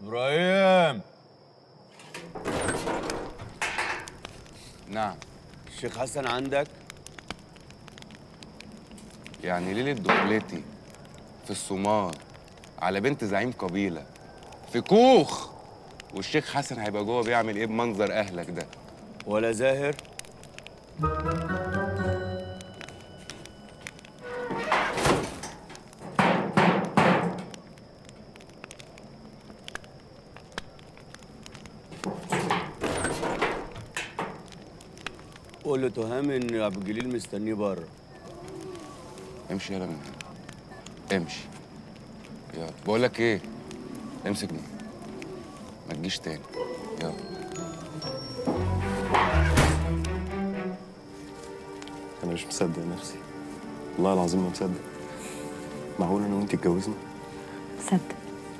ابراهيم نعم الشيخ حسن عندك يعني ليلة دخلتي في الصومال على بنت زعيم قبيلة في كوخ والشيخ حسن هيبقى جوه بيعمل ايه بمنظر اهلك ده ولا زاهر قول له تهام ان ابو جليل مستنيه بره امشي يلا من هنا امشي يلا بقول لك ايه امسكني ما تجيش تاني يلا انا مش مصدق نفسي والله العظيم ما مصدق معقول انا وانت اتجوزنا صدق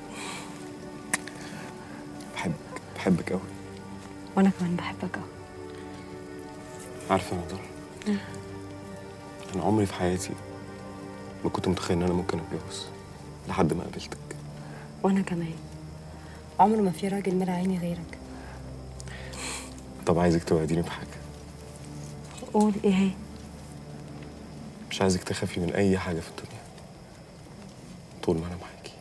بحبك بحبك قوي وانا كمان بحبك قوي عارفه يا نضال انا عمري في حياتي ما كنت متخيل ان انا ممكن اتجوز لحد ما قابلتك وانا كمان عمر ما في راجل ملا عيني غيرك طب عايزك توعديني بحاجه قول ايه هي مش عايزك تخافي من اي حاجه في الدنيا طول ما انا معاكي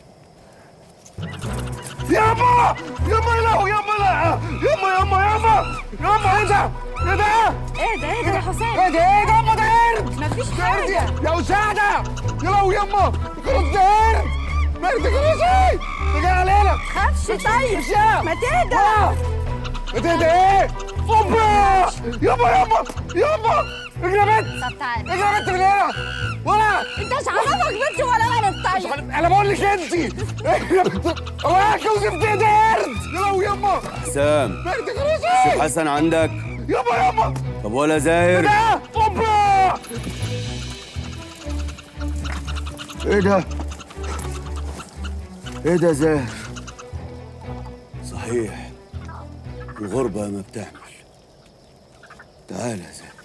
ياما ياما لا ياما لا ياما ياما ياما ياما ايه ده؟ ايه ده؟ ايه ده ايه ده يا حسام ايه ده ايه ده ياما ده قرد مفيش ده قرد حاجه يا يا أساعدة يا لو ياما خلاص ده قرد مالك ده خلاص ايه؟ ده جاي علينا خافش طيب مش يا ما تهدى ايه ده ايه؟ اوبا ياما ياما ياما اجري يا بنت طب تعالى اجري يا بنت من هنا ولا انت مش عارفك بنت ولا انا طيب انا بقول لك انت اجري يا بنت الله يكوزف ده ده قرد يا لو ياما حسام مالك ده خلاص الشيخ ايه؟ حسن عندك ياما ياما طب ولا زاهر ده اوبا ايه ده ايه ده زاهر صحيح الغربة ما بتعمل تعال يا زاهر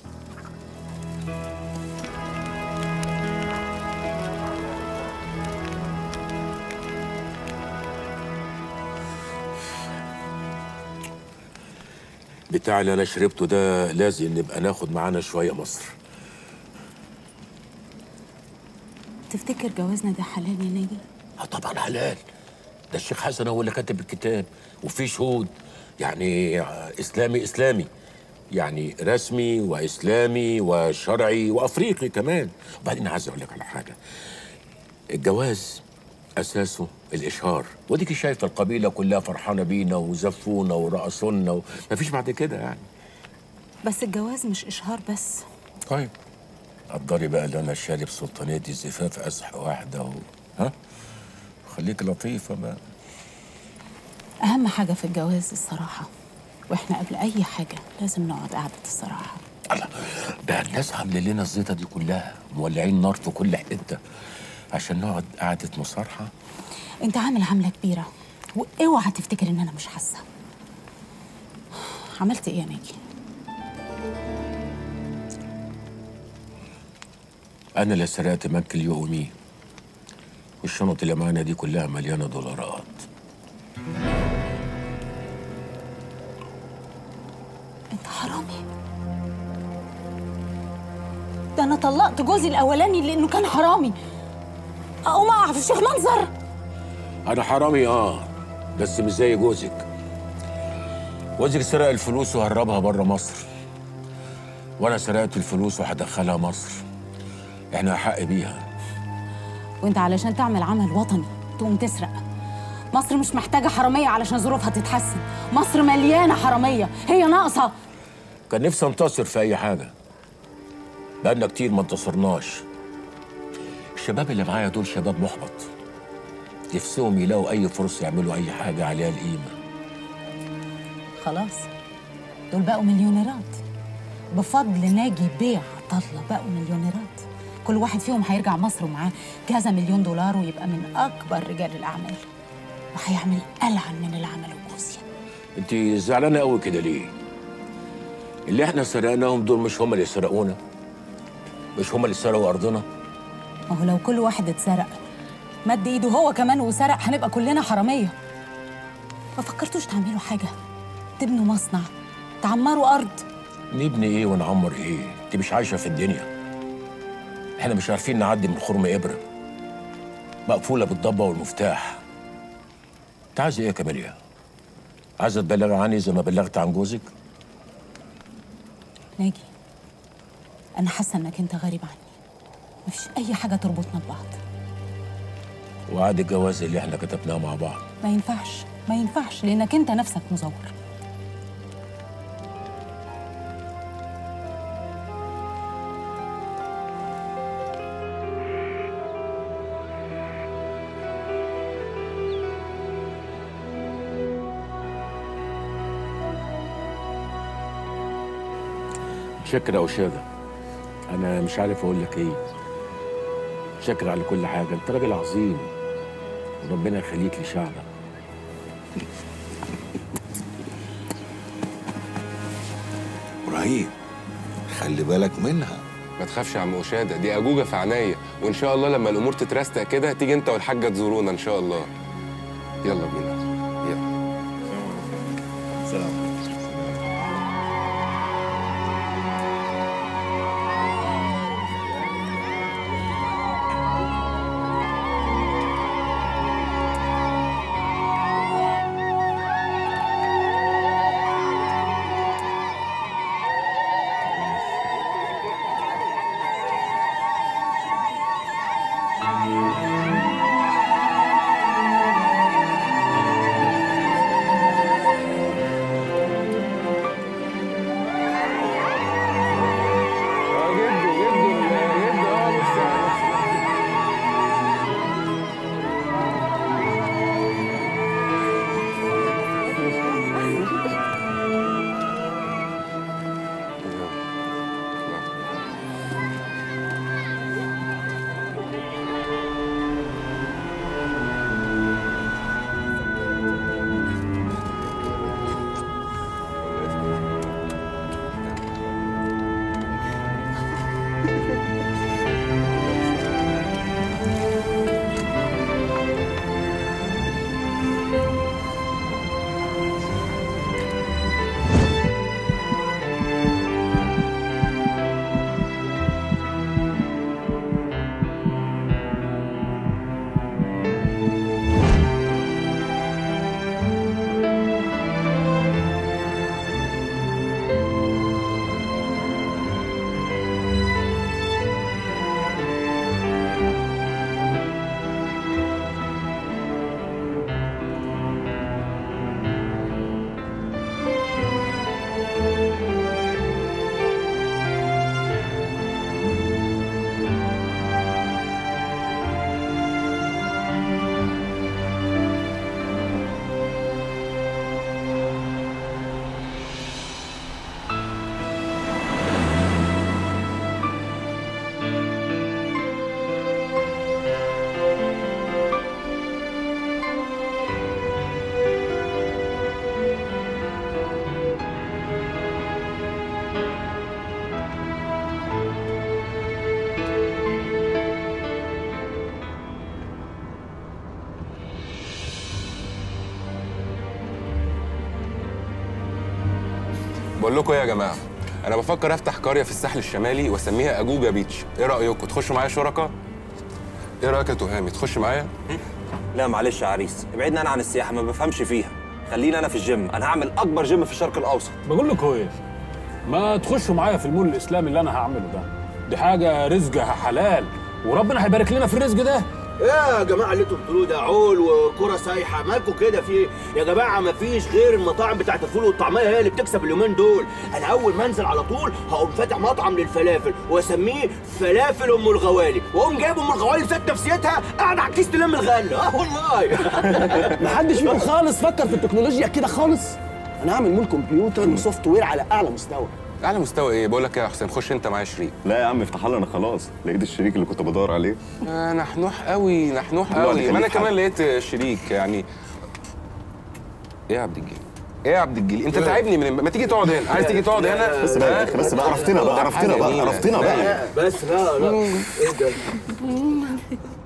بتاع اللي انا شربته ده لازم نبقى ناخد معانا شويه مصر تفتكر جوازنا ده حلال يا ناجي؟ اه طبعا حلال ده الشيخ حسن هو اللي كاتب الكتاب وفي شهود يعني اسلامي اسلامي يعني رسمي واسلامي وشرعي وافريقي كمان وبعدين عايز اقول لك على حاجه الجواز اساسه الاشهار وديك شايفه القبيله كلها فرحانه بينا وزفونا ورقصونا مفيش بعد كده يعني بس الجواز مش إشهار بس طيب قدري بقى اللي انا شارب سلطانيه الزفاف اسح واحده و... ها خليك لطيفه بقى أهم حاجة في الجواز الصراحة وإحنا قبل أي حاجة لازم نقعد قعدة الصراحة الله ده الناس عاملين لنا الزيطه دي كلها مولعين نار في كل حته عشان نقعد قعده مصارحه أنت عامل عملة كبيرة واوعى تفتكر إن أنا مش حاسة عملت إيه يا ناجي؟ انا اللي سرقت بنك اليومي والشنط اللي معانا دي كلها مليانه دولارات أنت حرامي ده أنا طلقت جوزي الأولاني لأنه كان حرامي أقوم أقع في الشيخ منظر انا حرامي اه بس مش زي جوزك جوزك سرق الفلوس وهربها بره مصر وانا سرقت الفلوس وهدخلها مصر احنا حق بيها وانت علشان تعمل عمل وطني تقوم تسرق مصر مش محتاجة حرامية علشان ظروفها تتحسن مصر مليانة حرامية هي ناقصة كان نفسي انتصر في اي حاجه بقالنا كتير ما انتصرناش الشباب اللي معايا دول شباب محبط نفسهم يلاقوا اي فرصه يعملوا اي حاجه عليها القيمه خلاص دول بقوا مليونيرات بفضل ناجي بيع طلة بقوا مليونيرات كل واحد فيهم هيرجع مصر ومعاه كذا مليون دولار ويبقى من أكبر رجال الأعمال وهيعمل ألعن من اللي عمله جوزي انت زعلانه قوي كده ليه اللي احنا سرقناهم دول مش هم اللي سرقونا مش هم اللي سرقوا ارضنا ما هو لو كل واحد اتسرق مد ايده هو كمان وسرق هنبقى كلنا حرامية ما فكرتوش تعملوا حاجه تبنوا مصنع تعمروا ارض نبني ايه ونعمر ايه انت مش عايشه في الدنيا احنا مش عارفين نعدي من خرم ابره مقفوله بالضبه والمفتاح انت عايزه ايه يا كاميليا عايزه تبلغ عني زي ما بلغت عن جوزك ناجي انا حاسه انك انت غريب عني مفيش اي حاجه تربطنا ببعض وعد الجواز اللي احنا كتبناه مع بعض ما ينفعش ما ينفعش لانك انت نفسك مزور متشكر يا أشادة أنا مش عارف أقول لك إيه متشكر على كل حاجة أنت راجل عظيم وربنا يخليك لشعبك ابراهيم خلي بالك منها ما تخافش يا عم أشادة دي أجوجة في عينيا وإن شاء الله لما الأمور تترستق كده تيجي أنت والحاجة تزورونا إن شاء الله يلا بينا يلا سلام اه جدو جدو جدو اه بص بقول لكم ايه يا جماعه انا بفكر افتح قريه في الساحل الشمالي واسميها اجوجا بيتش ايه رايكم تخشوا معايا شركاء ايه رايك يا تهامي تخش معايا لا معلش يا عريس ابعدنا انا عن السياحه ما بفهمش فيها خليني انا في الجيم انا هعمل اكبر جيم في الشرق الاوسط بقول لكم ايه ما تخشوا معايا في المول الاسلامي اللي انا هعمله ده دي حاجه رزقها حلال وربنا هيبارك لنا في الرزق ده ايه يا جماعه اللي انتوا بتقولوه ده عول وكره سايحه مالكوا كده في إيه؟ يا جماعه ما فيش غير المطاعم بتاعت الفول والطعميه هي اللي بتكسب اليومين دول انا اول ما انزل على طول هقوم فاتح مطعم للفلافل واسميه فلافل ام الغوالي واقوم جايب ام الغوالي ذات نفسيتها قاعده على الكيس تلم الغله اه والله محدش فيكم خالص فكر في التكنولوجيا كده خالص انا هعمل مول كمبيوتر وسوفت وير على اعلى مستوى اعلى مستوى ايه بقول لك ايه يا حسين خش انت معايا شريك لا يا عم افتح لنا خلاص لقيت الشريك اللي كنت بدور عليه آه نحنوح قوي نحنوح الله قوي ما انا يخليك كمان حاج. لقيت شريك يعني ايه يا عبد الجليل ايه يا عبد الجليل انت تعبني من ما تيجي تقعد هنا عايز تيجي تقعد هنا بس بقى يا أخي، بس بقى عرفتنا بقى ده عرفتنا حاجة بقى جميلة. عرفتنا بقى بس لا لا ايه ده